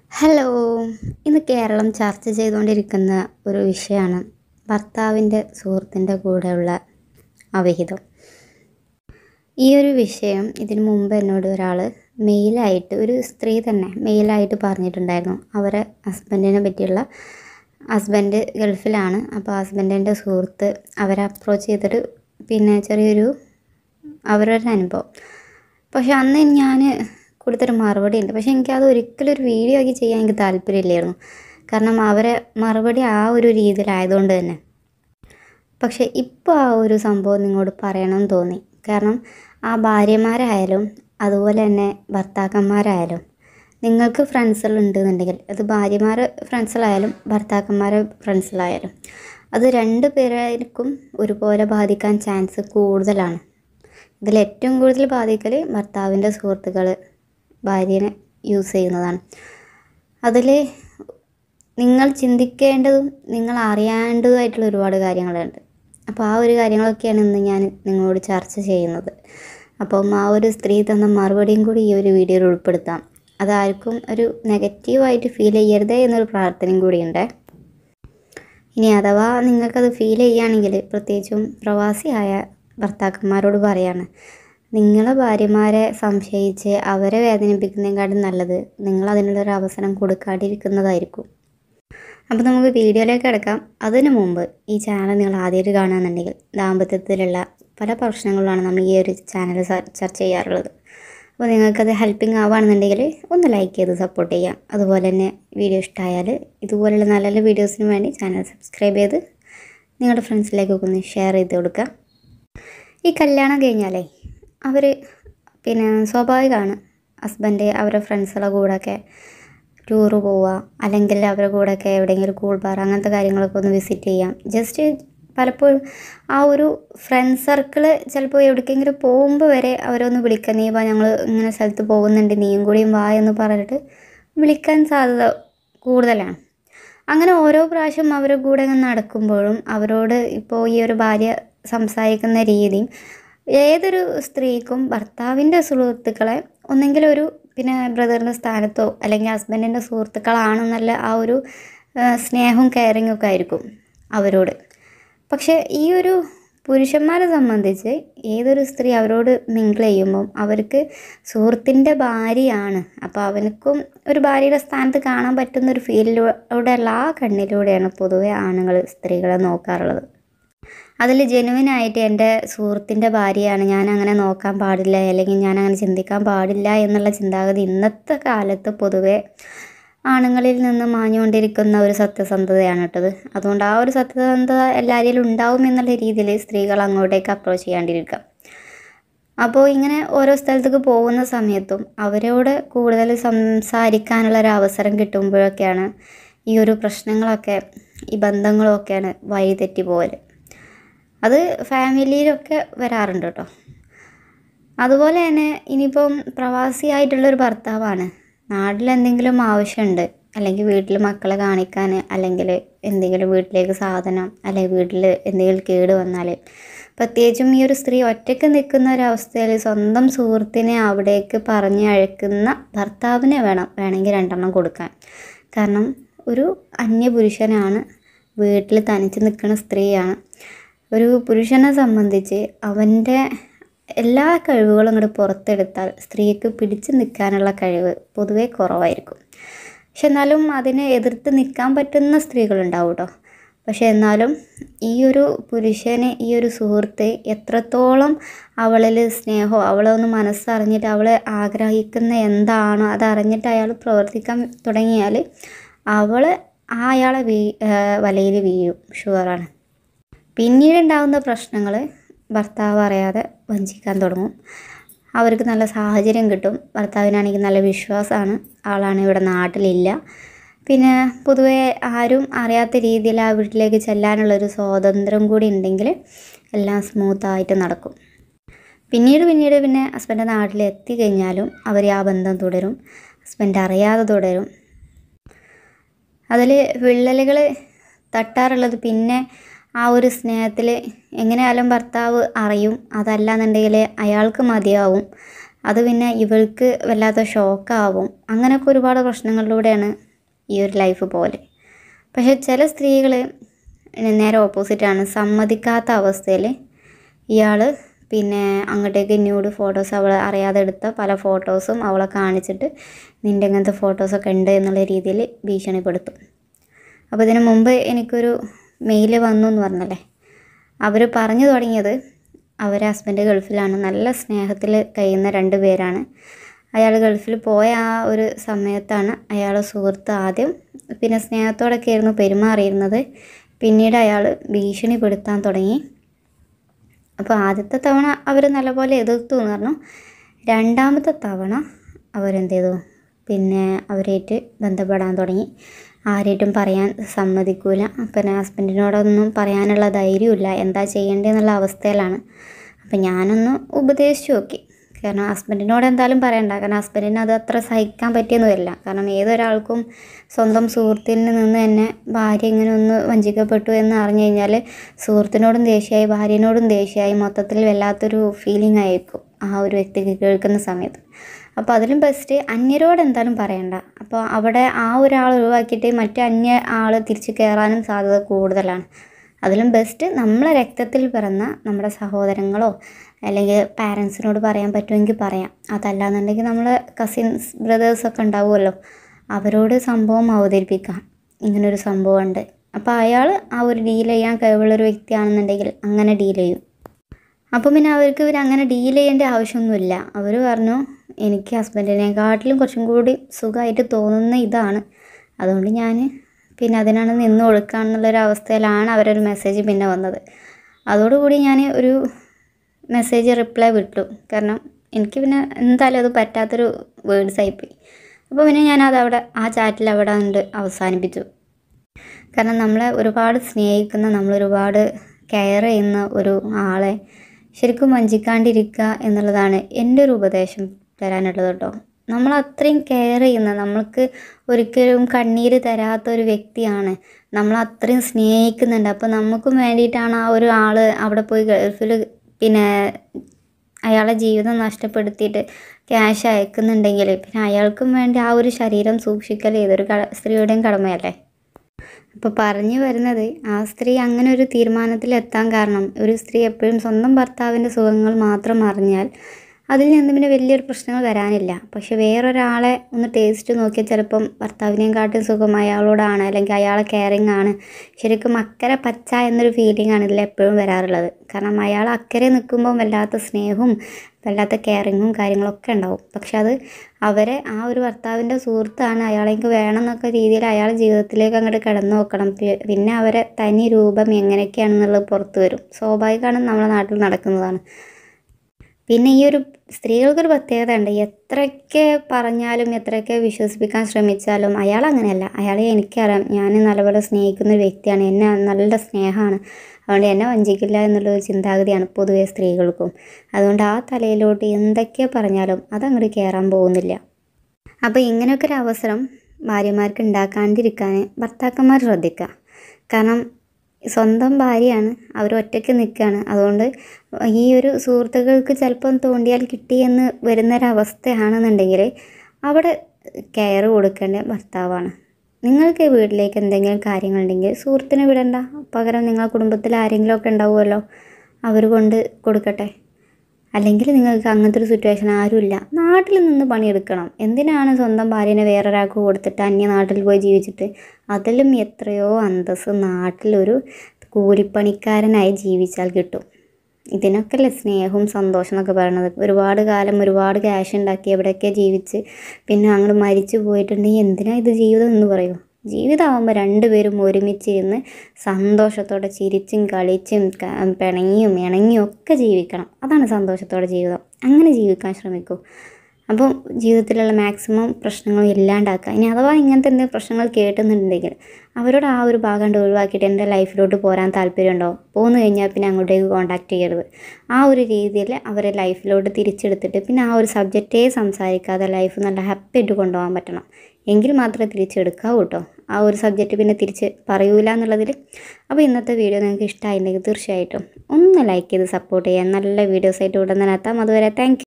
hello ഇന്ന് കേരളം ചർച്ച ചെയ്തുകൊണ്ടിരിക്കുന്ന ഒരു വിഷയമാണ് ഭർത്താവിൻ്റെ സുഹൃത്തിൻ്റെ കൂടെയുള്ള അവിഹിതം ഈ ഒരു വിഷയം ഇതിനു മുമ്പ് എന്നോട് ഒരാൾ മെയിലായിട്ട് ഒരു സ്ത്രീ തന്നെ മെയിലായിട്ട് പറഞ്ഞിട്ടുണ്ടായിരുന്നു അവരെ ഹസ്ബൻഡിനെ പറ്റിയുള്ള ഹസ്ബൻഡ് ഗൾഫിലാണ് അപ്പോൾ ഹസ്ബൻഡിൻ്റെ സുഹൃത്ത് അവരെ അപ്രോച്ച് ചെയ്തിട്ട് പിന്നെ ചെറിയൊരു അവരുടെ അനുഭവം പക്ഷെ അന്ന് ഞാൻ കൊടുത്തൊരു മറുപടി ഉണ്ട് പക്ഷെ എനിക്കത് ഒരിക്കലും ഒരു വീഡിയോ ആക്കി ചെയ്യാൻ എനിക്ക് താല്പര്യമില്ലായിരുന്നു കാരണം അവരെ മറുപടി ആ ഒരു രീതിയിലായതുകൊണ്ട് തന്നെ പക്ഷെ ഇപ്പോൾ ആ ഒരു സംഭവം നിങ്ങളോട് പറയണം തോന്നി കാരണം ആ ഭാര്യമാരായാലും അതുപോലെ തന്നെ ഭർത്താക്കന്മാരായാലും നിങ്ങൾക്ക് ഫ്രണ്ട്സുകളുണ്ടെന്നുണ്ടെങ്കിൽ അത് ഭാര്യമാർ ഫ്രണ്ട്സിലായാലും ഭർത്താക്കന്മാരെ ഫ്രണ്ട്സിലായാലും അത് രണ്ട് പേരായിരിക്കും ഒരുപോലെ ബാധിക്കാൻ ചാൻസ് കൂടുതലാണ് ഇതിൽ ഏറ്റവും കൂടുതൽ ബാധിക്കൽ ഭർത്താവിൻ്റെ സുഹൃത്തുക്കൾ ഭാര്യനെ യൂസ് ചെയ്യുന്നതാണ് അതിൽ നിങ്ങൾ ചിന്തിക്കേണ്ടതും നിങ്ങൾ അറിയേണ്ടതുമായിട്ടുള്ള ഒരുപാട് കാര്യങ്ങളുണ്ട് അപ്പോൾ ആ ഒരു കാര്യങ്ങളൊക്കെയാണ് ഇന്ന് ഞാൻ നിങ്ങളോട് ചർച്ച ചെയ്യുന്നത് അപ്പം ആ ഒരു സ്ത്രീ തന്ന മറുപടിയും കൂടി ഈ ഒരു വീഡിയോയിൽ ഉൾപ്പെടുത്താം അതാർക്കും ഒരു നെഗറ്റീവായിട്ട് ഫീൽ ചെയ്യരുതേ എന്നൊരു പ്രാർത്ഥനയും കൂടിയുണ്ട് ഇനി അഥവാ നിങ്ങൾക്കത് ഫീൽ ചെയ്യുകയാണെങ്കിൽ പ്രത്യേകിച്ചും പ്രവാസിയായ ഭർത്താക്കന്മാരോട് പറയാണ് നിങ്ങളെ ഭാര്യമാരെ സംശയിച്ച് അവരെ വേദനിപ്പിക്കുന്നതിനെക്കാട്ടും നല്ലത് നിങ്ങൾ അതിനുള്ളൊരു അവസരം കൊടുക്കാതിരിക്കുന്നതായിരിക്കും അപ്പോൾ നമുക്ക് വീഡിയോയിലേക്ക് കിടക്കാം അതിനു മുമ്പ് ഈ ചാനൽ നിങ്ങൾ ആദ്യമായിട്ട് കാണുകയാണെന്നുണ്ടെങ്കിൽ ദാമ്പത്യത്തിലുള്ള പല പ്രശ്നങ്ങളാണ് നമ്മൾ ഈ ഒരു ചാനൽ ചർച്ച ചെയ്യാറുള്ളത് അപ്പോൾ നിങ്ങൾക്കത് ഹെൽപ്പിംഗ് ആവുകയാണെന്നുണ്ടെങ്കിൽ ഒന്ന് ലൈക്ക് ചെയ്ത് സപ്പോർട്ട് ചെയ്യാം അതുപോലെ തന്നെ വീഡിയോ ഇഷ്ടമായാൽ ഇതുപോലുള്ള നല്ല നല്ല വീഡിയോസിന് വേണ്ടി ചാനൽ സബ്സ്ക്രൈബ് ചെയ്ത് നിങ്ങളുടെ ഫ്രണ്ട്സിലേക്കൊക്കെ ഒന്ന് ഷെയർ ചെയ്ത് കൊടുക്കുക ഈ കല്യാണം കഴിഞ്ഞാലേ അവർ പിന്നെ സ്വാഭാവികമാണ് ഹസ്ബൻഡ് അവരുടെ ഫ്രണ്ട്സുകളുടെ കൂടെയൊക്കെ ടൂറ് പോവുക അല്ലെങ്കിൽ അവരുടെ കൂടെയൊക്കെ എവിടെയെങ്കിലും കൂൾ ബാർ അങ്ങനത്തെ കാര്യങ്ങളൊക്കെ ഒന്ന് വിസിറ്റ് ചെയ്യാം ജസ്റ്റ് പലപ്പോഴും ആ ഒരു ഫ്രണ്ട് സർക്കിള് ചിലപ്പോൾ എവിടേക്കെങ്കിലും പോകുമ്പോൾ വരെ അവരൊന്ന് വിളിക്കുക നീ വാ ഞങ്ങൾ ഇങ്ങനെ സ്ഥലത്ത് പോകുന്നുണ്ട് നീയും കൂടിയും വാ എന്ന് പറഞ്ഞിട്ട് വിളിക്കാൻ സാധ്യത കൂടുതലാണ് അങ്ങനെ ഓരോ പ്രാവശ്യം അവരുടെ കൂടെ ഇങ്ങനെ നടക്കുമ്പോഴും അവരോട് ഇപ്പോൾ ഈ ഒരു ഭാര്യ സംസാരിക്കുന്ന രീതിയും ഏതൊരു സ്ത്രീക്കും ഭർത്താവിൻ്റെ സുഹൃത്തുക്കളെ ഒന്നെങ്കിൽ ഒരു പിന്നെ ബ്രദറിൻ്റെ സ്ഥാനത്തോ അല്ലെങ്കിൽ ഹസ്ബൻഡിൻ്റെ സുഹൃത്തുക്കളാണെന്നല്ല ആ ഒരു സ്നേഹവും കെയറിങ്ങും ഒക്കെ ആയിരിക്കും അവരോട് പക്ഷേ ഈ ഒരു പുരുഷന്മാരെ സംബന്ധിച്ച് ഏതൊരു സ്ത്രീ അവരോട് മിങ്കിൾ ചെയ്യുമ്പം അവർക്ക് സുഹൃത്തിൻ്റെ ഭാര്യയാണ് അപ്പോൾ അവനക്കും ഒരു ഭാര്യയുടെ സ്ഥാനത്ത് കാണാൻ പറ്റുന്ന ഒരു ഫീലിലൂടെ അല്ല ആ കണ്ണിലൂടെയാണ് പൊതുവെ ആണുങ്ങൾ സ്ത്രീകളെ നോക്കാറുള്ളത് അതിൽ ജെനുവിനായിട്ട് എൻ്റെ സുഹൃത്തിൻ്റെ ഭാര്യയാണ് ഞാൻ അങ്ങനെ നോക്കാൻ പാടില്ല അല്ലെങ്കിൽ ഞാൻ അങ്ങനെ ചിന്തിക്കാൻ പാടില്ല എന്നുള്ള ചിന്താഗതി ഇന്നത്തെ കാലത്ത് പൊതുവെ ആണുങ്ങളിൽ നിന്ന് മാഞ്ഞുകൊണ്ടിരിക്കുന്ന ഒരു സത്യസന്ധതയാണ് കേട്ടത് അതുകൊണ്ട് ആ ഒരു സത്യസന്ധത എല്ലാവരിലും ഉണ്ടാവും എന്നുള്ള രീതിയിൽ സ്ത്രീകൾ അങ്ങോട്ടേക്ക് അപ്രോച്ച് ചെയ്യാണ്ടിരിക്കുക അപ്പോൾ ഇങ്ങനെ ഓരോ സ്ഥലത്തേക്ക് പോകുന്ന സമയത്തും അവരോട് കൂടുതൽ സംസാരിക്കാനുള്ള ഒരു അവസരം കിട്ടുമ്പോഴൊക്കെയാണ് ഈ ഒരു പ്രശ്നങ്ങളൊക്കെ ഈ ബന്ധങ്ങളൊക്കെയാണ് വഴിതെറ്റി പോകൽ അത് ഫാമിലിയിലൊക്കെ വരാറുണ്ട് കേട്ടോ അതുപോലെ തന്നെ ഇനിയിപ്പം പ്രവാസിയായിട്ടുള്ളൊരു ഭർത്താവാണ് നാട്ടിൽ എന്തെങ്കിലും ആവശ്യമുണ്ട് അല്ലെങ്കിൽ വീട്ടിൽ മക്കളെ കാണിക്കാൻ അല്ലെങ്കിൽ എന്തെങ്കിലും വീട്ടിലേക്ക് സാധനം അല്ലെങ്കിൽ വീട്ടിൽ എന്തെങ്കിലും കേട് വന്നാൽ പ്രത്യേകിച്ചും ഈ ഒരു സ്ത്രീ ഒറ്റയ്ക്ക് നിൽക്കുന്ന ഒരവസ്ഥയിൽ സ്വന്തം സുഹൃത്തിനെ അവിടേക്ക് പറഞ്ഞ് അഴക്കുന്ന ഭർത്താവിനെ വേണം വേണമെങ്കിൽ രണ്ടെണ്ണം കൊടുക്കാൻ കാരണം ഒരു അന്യപുരുഷനാണ് വീട്ടിൽ തനിച്ച് നിൽക്കുന്ന സ്ത്രീയാണ് ഒരു പുരുഷനെ സംബന്ധിച്ച് അവൻ്റെ എല്ലാ കഴിവുകളും അങ്ങോട്ട് പുറത്തെടുത്താൽ സ്ത്രീക്ക് പിടിച്ചു നിൽക്കാനുള്ള കഴിവ് പൊതുവേ കുറവായിരിക്കും പക്ഷെ എന്നാലും അതിനെ എതിർത്ത് നിൽക്കാൻ പറ്റുന്ന സ്ത്രീകളുണ്ടാവും കേട്ടോ പക്ഷെ എന്നാലും ഈ ഒരു പുരുഷനെ ഈ ഒരു സുഹൃത്ത് എത്രത്തോളം അവളിൽ സ്നേഹമോ അവളെ ഒന്ന് മനസ്സറിഞ്ഞിട്ട് അവളെ ആഗ്രഹിക്കുന്ന എന്താണോ അതറിഞ്ഞിട്ട് അയാൾ പ്രവർത്തിക്കാൻ തുടങ്ങിയാൽ അവൾ ആ അയാളെ വീ വലയിൽ വീഴും ഷുവറാണ് പിന്നീട് ഉണ്ടാകുന്ന പ്രശ്നങ്ങൾ ഭർത്താവ് അറിയാതെ വഞ്ചിക്കാൻ തുടങ്ങും അവർക്ക് നല്ല സാഹചര്യം കിട്ടും ഭർത്താവിനാണെങ്കിൽ നല്ല വിശ്വാസമാണ് ആളാണ് ഇവിടെ നാട്ടിലില്ല പിന്നെ പൊതുവേ ആരും അറിയാത്ത രീതിയിൽ ആ വീട്ടിലേക്ക് ചെല്ലാനുള്ളൊരു സ്വാതന്ത്ര്യം കൂടി ഉണ്ടെങ്കിൽ എല്ലാം സ്മൂത്തായിട്ട് നടക്കും പിന്നീട് പിന്നീട് പിന്നെ ഹസ്ബൻഡ് നാട്ടിൽ എത്തിക്കഴിഞ്ഞാലും അവർ ആ ബന്ധം തുടരും ഹസ്ബൻഡ് അറിയാതെ തുടരും അതിൽ വിള്ളലുകൾ തട്ടാറുള്ളത് പിന്നെ ആ ഒരു സ്നേഹത്തിൽ എങ്ങനെയായാലും ഭർത്താവ് അറിയും അതല്ലാന്നുണ്ടെങ്കിൽ അയാൾക്ക് മതിയാവും അത് പിന്നെ ഇവൾക്ക് വല്ലാത്ത ഷോക്കാവും അങ്ങനെയൊക്കെ ഒരുപാട് പ്രശ്നങ്ങളിലൂടെയാണ് ഈ ഒരു ലൈഫ് പോലെ പക്ഷേ ചില സ്ത്രീകൾ നേരെ ഓപ്പോസിറ്റാണ് സമ്മതിക്കാത്ത അവസ്ഥയിൽ ഇയാൾ പിന്നെ അങ്ങോട്ടേക്ക് ന്യൂഡ് ഫോട്ടോസ് അവൾ അറിയാതെ എടുത്ത പല ഫോട്ടോസും അവളെ കാണിച്ചിട്ട് നിൻ്റെ ഇങ്ങനത്തെ ഫോട്ടോസൊക്കെ ഉണ്ട് എന്നുള്ള രീതിയിൽ ഭീഷണിപ്പെടുത്തും അപ്പോൾ ഇതിന് മുമ്പ് എനിക്കൊരു മെയിൽ വന്നു എന്ന് പറഞ്ഞല്ലേ അവർ പറഞ്ഞു തുടങ്ങിയത് അവരെ ഹസ്ബൻഡ് ഗൾഫിലാണ് നല്ല സ്നേഹത്തിൽ കഴിയുന്ന രണ്ട് പേരാണ് അയാൾ ഗൾഫിൽ പോയ ആ ഒരു സമയത്താണ് അയാളെ സുഹൃത്ത് ആദ്യം പിന്നെ സ്നേഹത്തോടൊക്കെ ആയിരുന്നു പെരുമാറിയിരുന്നത് പിന്നീട് അയാൾ ഭീഷണിപ്പെടുത്താൻ തുടങ്ങി അപ്പോൾ ആദ്യത്തെ തവണ അവർ നല്ലപോലെ എതിർത്തു എന്ന് പറഞ്ഞു രണ്ടാമത്തെ തവണ അവരെന്ത് ചെയ്തു പിന്നെ അവരായിട്ട് ബന്ധപ്പെടാൻ തുടങ്ങി ആരായിട്ടും പറയാൻ സമ്മതിക്കൂല പിന്നെ ഹസ്ബൻഡിനോടൊന്നും പറയാനുള്ള ധൈര്യമില്ല എന്താ ചെയ്യേണ്ടതെന്നുള്ള അവസ്ഥയിലാണ് അപ്പം ഞാനൊന്ന് ഉപദേശിച്ചു നോക്കി കാരണം ഹസ്ബൻഡിനോട് എന്തായാലും പറയണ്ട കാരണം ഹസ്ബൻഡിന് അത് അത്ര സഹിക്കാൻ പറ്റിയൊന്നുമില്ല കാരണം ഏതൊരാൾക്കും സ്വന്തം സുഹൃത്തിൽ നിന്ന് തന്നെ ഭാര്യ ഇങ്ങനെ ഒന്ന് വഞ്ചിക്കപ്പെട്ടു എന്ന് അറിഞ്ഞു കഴിഞ്ഞാൽ സുഹൃത്തിനോടും ദേഷ്യമായി ഭാര്യനോടും ദേഷ്യമായി മൊത്തത്തിൽ വല്ലാത്തൊരു ഫീലിംഗ് ആയിരിക്കും ആ ഒരു വ്യക്തിക്ക് കേൾക്കുന്ന സമയത്ത് അപ്പോൾ അതിലും ബെസ്റ്റ് അന്യരോട് എന്തായാലും പറയണ്ട അപ്പോൾ അവിടെ ആ ഒരാൾ ഒഴിവാക്കിയിട്ട് മറ്റേ അന്യ ആൾ തിരിച്ച് കയറാനും സാധ്യത കൂടുതലാണ് അതിലും ബെസ്റ്റ് നമ്മളെ രക്തത്തിൽ പിറന്ന നമ്മുടെ സഹോദരങ്ങളോ അല്ലെങ്കിൽ പാരൻസിനോട് പറയാൻ പറ്റുമെങ്കിൽ പറയാം അതല്ലാന്നുണ്ടെങ്കിൽ നമ്മളെ കസിൻസ് ബ്രദേഴ്സൊക്കെ ഉണ്ടാവുമല്ലോ അവരോട് സംഭവം അവതരിപ്പിക്കാം ഇങ്ങനൊരു സംഭവമുണ്ട് അപ്പോൾ അയാൾ ആ ഒരു ഡീൽ ചെയ്യാൻ കഴിവുള്ളൊരു വ്യക്തിയാണെന്നുണ്ടെങ്കിൽ അങ്ങനെ ഡീൽ ചെയ്യും അപ്പം പിന്നെ അവർക്ക് ഇവർ അങ്ങനെ ഡീൽ ചെയ്യേണ്ട ആവശ്യമൊന്നുമില്ല അവർ പറഞ്ഞു എനിക്ക് ഹസ്ബൻഡിനെക്കാട്ടിലും കുറച്ചും കൂടി സുഖമായിട്ട് തോന്നുന്ന ഇതാണ് അതുകൊണ്ട് ഞാൻ പിന്നെ അതിനാണ് നിന്ന് കൊടുക്കുകയാണെന്നുള്ളൊരു അവസ്ഥയിലാണ് അവരൊരു മെസ്സേജ് പിന്നെ വന്നത് അതോടുകൂടി ഞാൻ ഒരു മെസ്സേജ് റിപ്ലൈ വിട്ടു കാരണം എനിക്ക് പിന്നെ എന്തായാലും അത് പറ്റാത്തൊരു വേർഡ്സ് ആയിപ്പോയി അപ്പോൾ പിന്നെ ഞാനത് അവിടെ ആ ചാറ്റിൽ അവിടെ ഉണ്ട് അവസാനിപ്പിച്ചു കാരണം നമ്മളെ ഒരുപാട് സ്നേഹിക്കുന്ന നമ്മളൊരുപാട് കെയർ ചെയ്യുന്ന ഒരു ആളെ ശരിക്കും വഞ്ചിക്കാണ്ടിരിക്കുക എന്നുള്ളതാണ് എൻ്റെ ഒരു ഉപദേശം തരാനുള്ളത് കേട്ടോ നമ്മൾ അത്രയും കെയർ ചെയ്യുന്ന നമ്മൾക്ക് ഒരിക്കലും കണ്ണീര് തരാത്ത ഒരു വ്യക്തിയാണ് നമ്മൾ അത്രയും സ്നേഹിക്കുന്നുണ്ട് അപ്പോൾ നമുക്കും വേണ്ടിയിട്ടാണ് ആ ഒരു ആൾ അവിടെ പോയി ഗൾഫിൽ പിന്നെ അയാളെ ജീവിതം നഷ്ടപ്പെടുത്തിയിട്ട് ക്യാഷ് അയക്കുന്നുണ്ടെങ്കിൽ പിന്നെ അയാൾക്കും വേണ്ടി ആ ഒരു ശരീരം സൂക്ഷിക്കൽ ഏതൊരു കട സ്ത്രീയുടെയും കടമയല്ലേ അപ്പോൾ പറഞ്ഞു വരുന്നത് ആ സ്ത്രീ അങ്ങനെ ഒരു തീരുമാനത്തിൽ എത്താൻ കാരണം ഒരു സ്ത്രീ എപ്പോഴും സ്വന്തം ഭർത്താവിൻ്റെ സുഖങ്ങൾ മാത്രം അറിഞ്ഞാൽ അതിൽ നിന്ന് പിന്നെ വലിയൊരു പ്രശ്നങ്ങൾ വരാനില്ല പക്ഷെ വേറൊരാളെ ഒന്ന് ടേസ്റ്റ് നോക്കിയാൽ ചിലപ്പം ഭർത്താവിനെയും സുഖം അയാളോടാണ് അല്ലെങ്കിൽ അയാളെ കെയറിങ് ആണ് ശരിക്കും അക്കരെ പച്ച എന്നൊരു ഫീലിംഗ് ആണ് ഇതിൽ എപ്പോഴും വരാറുള്ളത് കാരണം അയാൾ അക്കരെ നിൽക്കുമ്പോൾ വല്ലാത്ത സ്നേഹവും വല്ലാത്ത കെയറിങ്ങും കാര്യങ്ങളൊക്കെ ഉണ്ടാവും പക്ഷെ അത് അവരെ ആ ഒരു ഭർത്താവിൻ്റെ സുഹൃത്താണ് അയാളേക്ക് വേണം എന്നൊക്കെ രീതിയിൽ അയാളെ ജീവിതത്തിലേക്ക് അങ്ങോട്ട് കിടന്നു നോക്കണം പി- പിന്നെ അവരെ തനി രൂപം എങ്ങനെയൊക്കെയാണെന്നുള്ളത് പുറത്തു വരും സ്വാഭാവികമാണ് നമ്മുടെ നാട്ടിൽ നടക്കുന്നതാണ് പിന്നെ ഈ ഒരു സ്ത്രീകൾക്കൊരു പ്രത്യേകത ഉണ്ട് എത്രയൊക്കെ പറഞ്ഞാലും എത്രയൊക്കെ വിശ്വസിപ്പിക്കാൻ ശ്രമിച്ചാലും അയാൾ അങ്ങനെയല്ല അയാളെ എനിക്കറിയാം ഞാൻ നല്ലപോലെ സ്നേഹിക്കുന്ന ഒരു വ്യക്തിയാണ് എന്നെ നല്ല സ്നേഹമാണ് അതുകൊണ്ട് എന്നെ വഞ്ചിക്കില്ല എന്നുള്ളൊരു ചിന്താഗതിയാണ് പൊതുവെ സ്ത്രീകൾക്കും അതുകൊണ്ട് ആ തലയിലോട്ട് എന്തൊക്കെ പറഞ്ഞാലും അതങ്ങോട്ട് കയറാൻ പോകുന്നില്ല അപ്പോൾ ഇങ്ങനെയൊക്കെ ഒരു അവസരം ഭാര്യമാർക്ക് ഉണ്ടാക്കാണ്ടിരിക്കാൻ ഭർത്താക്കന്മാർ ശ്രദ്ധിക്കുക കാരണം സ്വന്തം ഭാര്യയാണ് അവർ ഒറ്റയ്ക്ക് നിൽക്കുകയാണ് അതുകൊണ്ട് ഈ ഒരു സുഹൃത്തുക്കൾക്ക് ചിലപ്പം തോണ്ടിയാൽ കിട്ടിയെന്ന് വരുന്നൊരവസ്ഥയാണെന്നുണ്ടെങ്കിൽ അവിടെ കെയർ കൊടുക്കേണ്ട ഭർത്താവാണ് നിങ്ങൾക്ക് വീട്ടിലേക്ക് എന്തെങ്കിലും കാര്യങ്ങളുണ്ടെങ്കിൽ സുഹൃത്തിനെ വിടണ്ട പകരം നിങ്ങളുടെ കുടുംബത്തിൽ ആരെങ്കിലും ഒക്കെ ഉണ്ടാവുമല്ലോ അവർ കൊണ്ട് കൊടുക്കട്ടെ അല്ലെങ്കിൽ നിങ്ങൾക്ക് അങ്ങനത്തെ ഒരു സിറ്റുവേഷൻ ആരുമില്ല നാട്ടിൽ നിന്ന് പണിയെടുക്കണം എന്തിനാണ് സ്വന്തം ഭാര്യനെ വേറൊരാൾക്ക് കൊടുത്തിട്ട് അന്യ നാട്ടിൽ പോയി ജീവിച്ചിട്ട് അതിലും എത്രയോ അന്തസ്സ് നാട്ടിലൊരു കൂലിപ്പണിക്കാരനായി ജീവിച്ചാൽ കിട്ടും ഇതിനൊക്കെയല്ലേ സ്നേഹവും സന്തോഷം എന്നൊക്കെ പറയണത് ഒരുപാട് കാലം ഒരുപാട് ക്യാഷ് ഉണ്ടാക്കി എവിടെയൊക്കെ ജീവിച്ച് പിന്നെ അങ്ങോട്ട് മരിച്ചു പോയിട്ടുണ്ടെങ്കിൽ എന്തിനാ ഇത് ജീവിതം എന്ന് പറയൂ ജീവിതമാകുമ്പോൾ രണ്ടുപേരും ഒരുമിച്ചിരുന്ന് സന്തോഷത്തോടെ ചിരിച്ചും കളിച്ചും ക- പിണങ്ങിയും ഇണങ്ങിയും ഒക്കെ ജീവിക്കണം അതാണ് സന്തോഷത്തോടെ ജീവിതം അങ്ങനെ ജീവിക്കാൻ ശ്രമിക്കൂ അപ്പം ജീവിതത്തിലുള്ള മാക്സിമം പ്രശ്നങ്ങൾ ഇല്ലാണ്ടാക്കുക ഇനി അഥവാ ഇങ്ങനത്തെ എന്തെങ്കിലും പ്രശ്നങ്ങൾ കേട്ടുന്നുണ്ടെങ്കിൽ അവരോട് ആ ഒരു ഭാഗം കണ്ട് ഒഴിവാക്കിയിട്ട് എൻ്റെ ലൈഫിലോട്ട് പോരാൻ താല്പര്യമുണ്ടോ പോന്നു കഴിഞ്ഞാൽ പിന്നെ അങ്ങോട്ടേക്ക് കോൺടാക്ട് ചെയ്യരുത് ആ ഒരു രീതിയിൽ അവരെ ലൈഫിലോട്ട് തിരിച്ചെടുത്തിട്ട് പിന്നെ ആ ഒരു സബ്ജക്റ്റേ സംസാരിക്കാതെ ലൈഫ് നല്ല ഹാപ്പി ആയിട്ട് കൊണ്ടുപോകാൻ പറ്റണം എങ്കിൽ മാത്രമേ തിരിച്ചെടുക്കാവൂ കേട്ടോ ആ ഒരു സബ്ജക്റ്റ് പിന്നെ തിരിച്ച് പറയൂല എന്നുള്ളതിൽ അപ്പോൾ ഇന്നത്തെ വീഡിയോ നിങ്ങൾക്ക് ഇഷ്ടമായിട്ടുണ്ടെങ്കിൽ തീർച്ചയായിട്ടും ഒന്ന് ലൈക്ക് ചെയ്ത് സപ്പോർട്ട് ചെയ്യാൻ നല്ല വീഡിയോസായിട്ട് ഉടൻ തന്നെ എത്താം അതുവരെ താങ്ക്